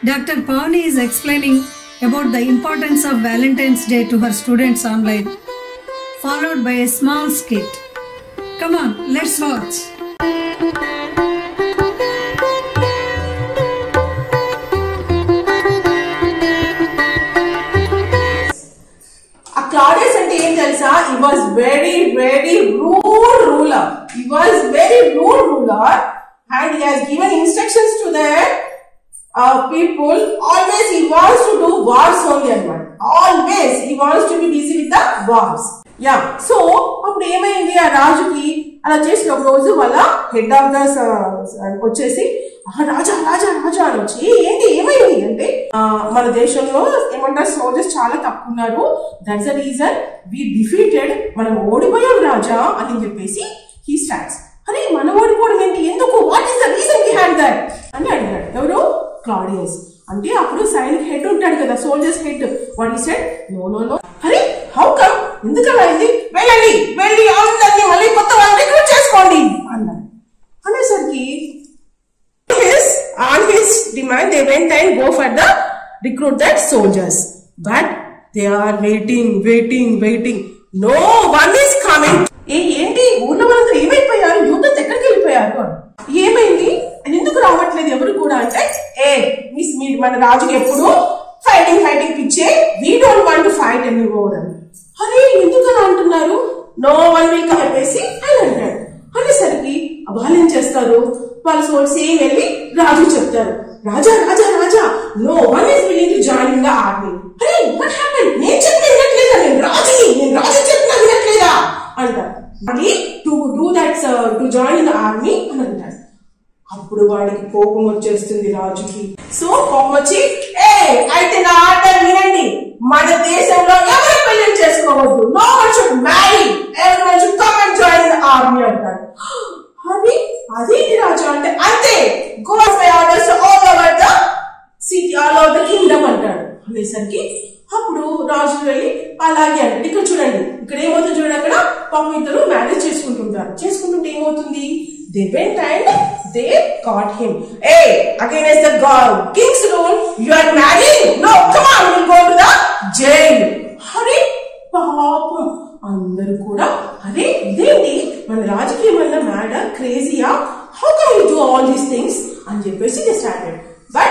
Dr. Pavani is explaining about the importance of Valentine's Day to her students online, followed by a small skit. Come on, let's watch. ఆ క్లాడెస్ అంటే ఏం తెలుసా he was very very rule ruler he was very rule ruler and he has given instructions to the people always he wants to do wars only అనమాట always he wants to be busy with the wars yeah so అప్పుడు ఏమైంది ఆ రాజుకి అలా చేసిన ఒక రోజు వాళ్ళ హెడ్ ఆఫ్ ద వచ్చేసి "ఆ, రాజా రాజా రాజా అని వచ్చి "ఏ, ఏంటి ఏమైంది అంటే "ఆ, మన దేశంలో ఏమంటారు సోల్జర్స్ చాలా తక్కువ ఉన్నారు that's the reason we defeated మనం ఓడిపోయాం రాజా అని చెప్పేసి హీ స్టార్ట్స్ అరే మనం ఓడిపోవడం ఏంటి ఎందుకు what is the reason behind that అని అడిగాడు ఎవరు క్లాడియస్ అంటే అప్పుడు సైనిక్ హెడ్ ఉంటాడు కదా soldiers head what he said no no no అరే హౌ కమ్ ఎందుకలా అయింది వెళ్ళండి వెళ్ళి అందరినీ మళ్ళీ కొత్త వాళ్ళని రిక్రూట్ చేసుకోండి అన్నాడు అనేసరికి his on his demand they went and go for the recruit that soldiers but they are waiting waiting waiting no one is coming ఏ ఏంటి ఊర్లో వాళ్ళందరూ ఏమైపోయారు యూత్ ఎక్కడికి వెళ్ళిపోయారు ఏమైంది ఎందుకు రావట్లేదు ఎవరు కూడా అంటే ఏ మిస్ మీ మన రాజుకి ఎప్పుడు ఫైటింగ్ ఫైటింగ్ పిచ్చే we don't want to fight any more అని అరే ఎందుకు అలా అంటున్నారు నో వన్ వీక్ చెప్పేసి ఆయన అంటాడు అనేసరికి వాళ్ళు ఏం చేస్తారు వాళ్ళ సోర్స్ ఏం వెళ్ళి రాజు చెప్తారు రాజా రాజా రాజా no one is willing to join in the army అరే వాట్ హ్యాపెన్ నేను చెప్పిన వినట్లేదా నేను రాజుని నేను రాజు చెప్పిన వినట్లేదా అంటారు అది to do that to join in the army అని అంటారు అప్పుడు వాడికి కోపం వచ్చేస్తుంది రాజుకి సో కోపం వచ్చి ఏ అయితే నా ఆర్డర్ వినండి మన దేశంలో ఎవరు పెళ్లి చేసుకోవద్దు no one should marry every one should come and join the army అంటాడు అది అదేంటి రాజు అంటే అంతే go my orders all over the city all over the kingdom అంటాడు అనేసరికి అప్పుడు రాజు వెళ్ళి అలాగే అంటాడు ఇక్కడ చూడండి ఇక్కడ ఏమవుతుంది చూడండి అక్కడ పాపం ఇద్దరు మ్యారేజ్ చేసుకుంటుంటారు చేసుకుంటుంటే ఏమవుతుంది they went and they caught him a again the king's rule you are married no come on will go to the jail హరి పాపం అందరూ కూడా అరే ఇదేంటి మన రాజకీయం వల్ల మ్యాడ క్రేజీయా how come you do all these things అని చెప్పేసి దే స్టార్టెడ్ బట్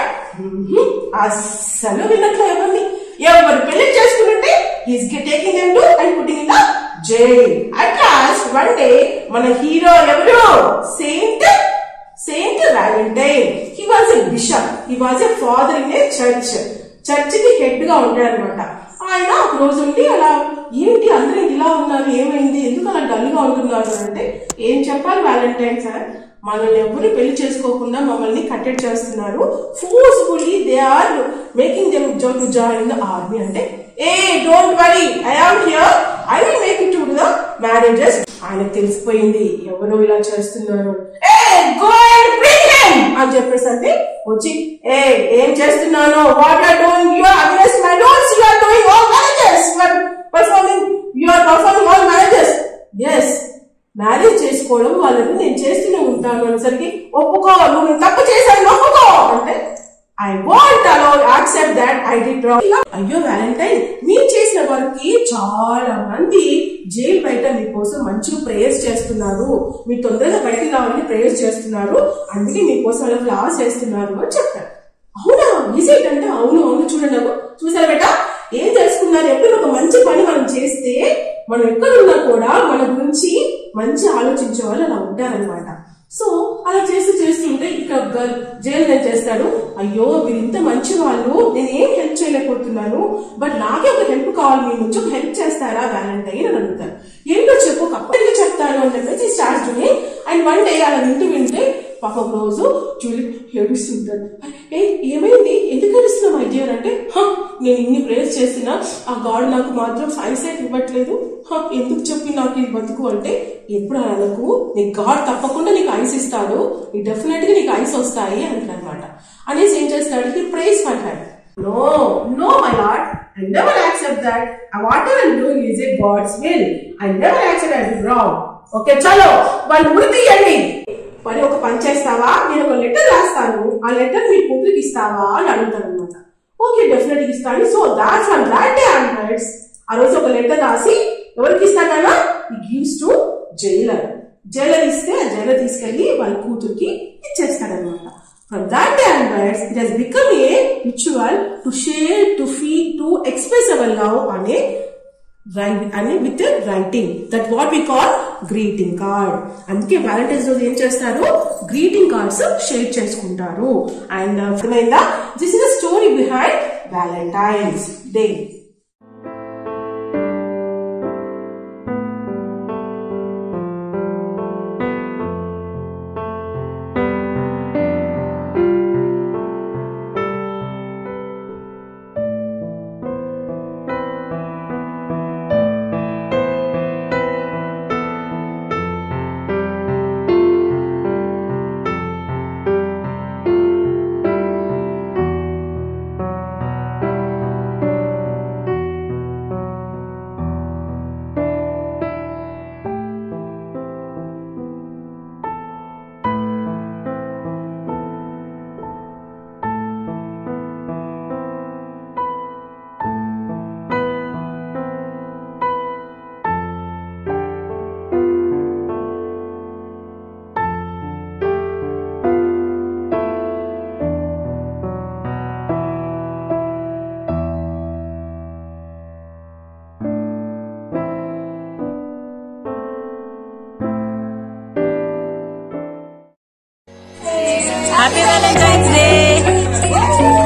అస్సలు వినట్లే ఎవరిని ఎవరు పెళ్లి చేసుకుంటుంటే is taking them to and putting in the jail at last one day మన హీరో ఎవరు saint saint Valentine he was a bishop he was a father in a church church కి head గా ఉంటాడు అనమాట ఆయన ఒక రోజు ఉండి అలా ఏంటి అందరూ ఇలా ఉన్నారు ఏమైంది ఎందుకు అలా డల్ గా ఉంటున్నారు అంటే ఏం చెప్పాలి వ్యాలంటైన్ సార్ మనల్ని ఎవరు పెళ్లి చేసుకోకుండా మమ్మల్ని కట్టెడ్ చేస్తున్నారు forcefully they are making them to join the army అంటే hey don't worry I am here I will make it to the marriages ఆయనకు తెలిసిపోయింది ఎవరో ఇలా చేస్తున్నారు hey go and bring him అని చెప్పేసి అంటే వచ్చి ఏ ఏం చేస్తున్నాను what are doing you are against my rules you are doing all marriages you are performing you are performing all marriages yes marriage చేసుకోవడం వాళ్ళని నేను చేస్తూనే ఉంటాను అనేసరికి ఒప్పుకో నువ్వు తప్పు చేశాను ఒప్పుకో అంటే I want allow accept that I డి అయ్యో వ్యాలంటైన్ మీరు చేసిన వర్క్ కి చాలా మంది జైలు బయట మీకోసం మంచిగా ప్రేయర్స్ చేస్తున్నారు మీరు తొందరగా బయటికి రావాలని ప్రేయర్స్ చేస్తున్నారు అందుకే మీకోసం అలా ఫ్లవర్స్ చేస్తున్నారు అని చెప్పారు అవునా విజిట్ అంటే అవును అవును చూడండి నాకు చూసారా బేట ఏం తెలుసుకున్నారు ఎప్పుడు ఒక మంచి పని మనం చేస్తే మనం ఎక్కడున్నా కూడా మన గురించి మంచి ఆలోచించే వాళ్ళు అలా ఉంటారనమాట సో అలా చేస్తూ చేస్తుంటే ఇక్కడ జైలు ఏం చేస్తాడు అయ్యో మీరు ఇంత మంచి వాళ్ళు నేను ఏం హెల్ప్ చేయలేకపోతున్నాను బట్ నాకే ఒక హెల్ప్ కావాలి మీ నుంచి ఒక హెల్ప్ చేస్తారా వ్యాలంటైన్ అని అడుగుతారు ఏంటో చెప్పు కప్పటిగా చెప్తాను అని చెప్పేసి start doing and one day అలా వింటూ వింటే పాపం రోజు చూలి ఏడుస్తుంటాడు ఏ ఏమైంది ఎందుకు ఏడుస్తున్నావు మై డియర్ అంటే "హ, నేను ఇన్ని ప్రేయర్స్ చేసినా ఆ గాడ్ నాకు మాత్రం ఫైవ్ సైట్ ఇవ్వట్లేదు "హ, ఎందుకు చెప్పి నాకు ఇది బతుకు అంటే ఎప్పుడు అనకు నీకు గాడ్ తప్పకుండా నీకు ఐస్ ఇస్తాడు నీ డెఫినెట్ గా నీకు ఐస్ వస్తాయి అంటారనమాట అనేసి ఏం చేస్తాడు he prays for her no no my lord I never accept that what ever doing is a god's will I never accept I wrong okay చలో వాళ్ళు ఉరి తీయండి మరి ఒక పని చేస్తావా నేను ఒక లెటర్ రాస్తాను ఆ లెటర్ మీ కూతురికి ఇస్తావా అని అడుగుతాడు అనమాట ఓకే డెఫినెట్ గా ఇస్తాను so that from that day onwards ఆ రోజు ఒక లెటర్ రాసి ఎవరికి ఇస్తాడన్నా ఈ గివ్స్ టు జైలర్ జైలర్ ఇస్తే ఆ జైలర్ తీసుకెళ్లి వాళ్ళ కూతురికి ఇచ్చేస్తాడనమాట from that day onwards it has become a ritual to share to feel to express our love అనే అని with writing that what we call greeting card అందుకే వ్యాలంటైన్స్ రోజు ఏం చేస్తారు గ్రీటింగ్ కార్డ్స్ షేర్ చేసుకుంటారు అండ్ అర్థమైందా this is the story behind Valentine's day Happy Valentine's Day!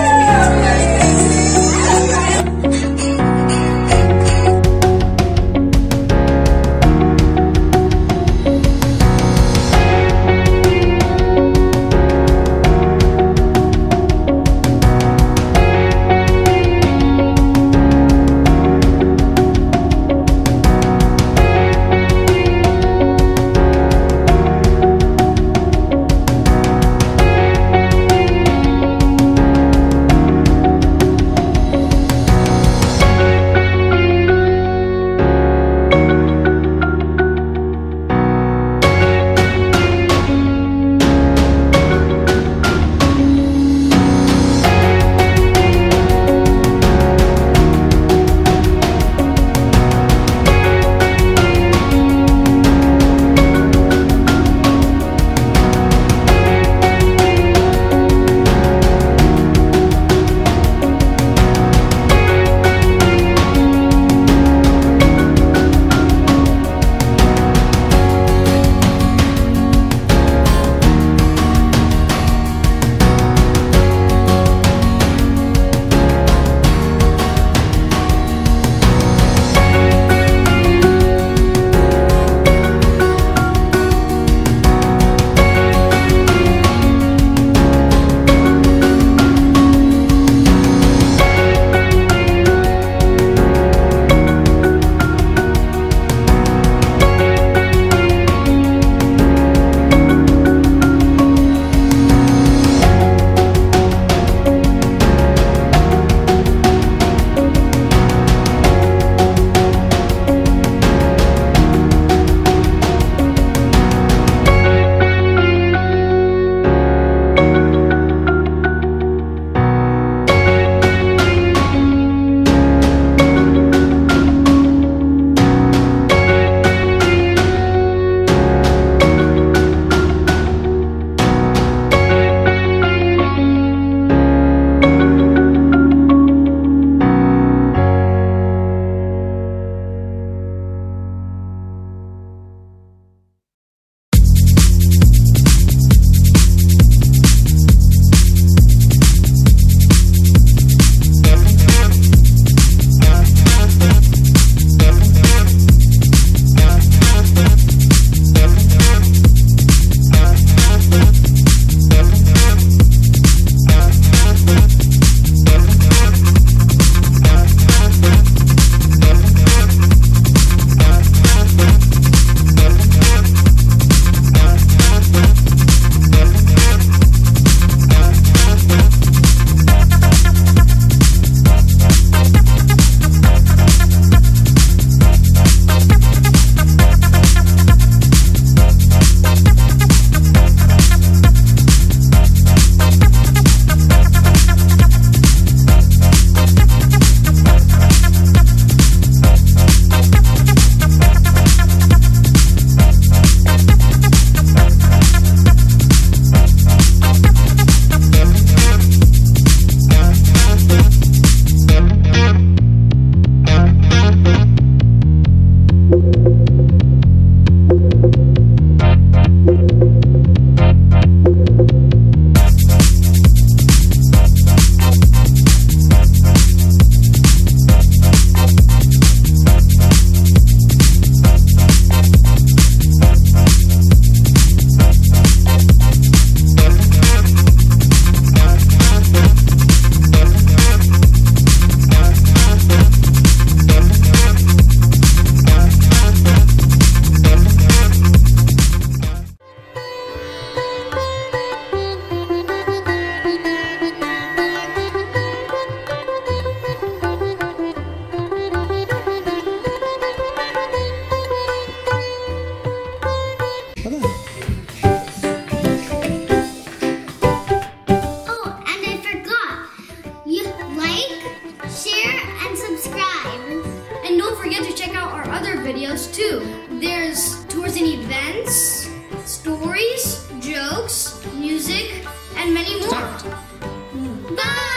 other videos too. There's tours and events, stories, jokes, music, and many more. Bye!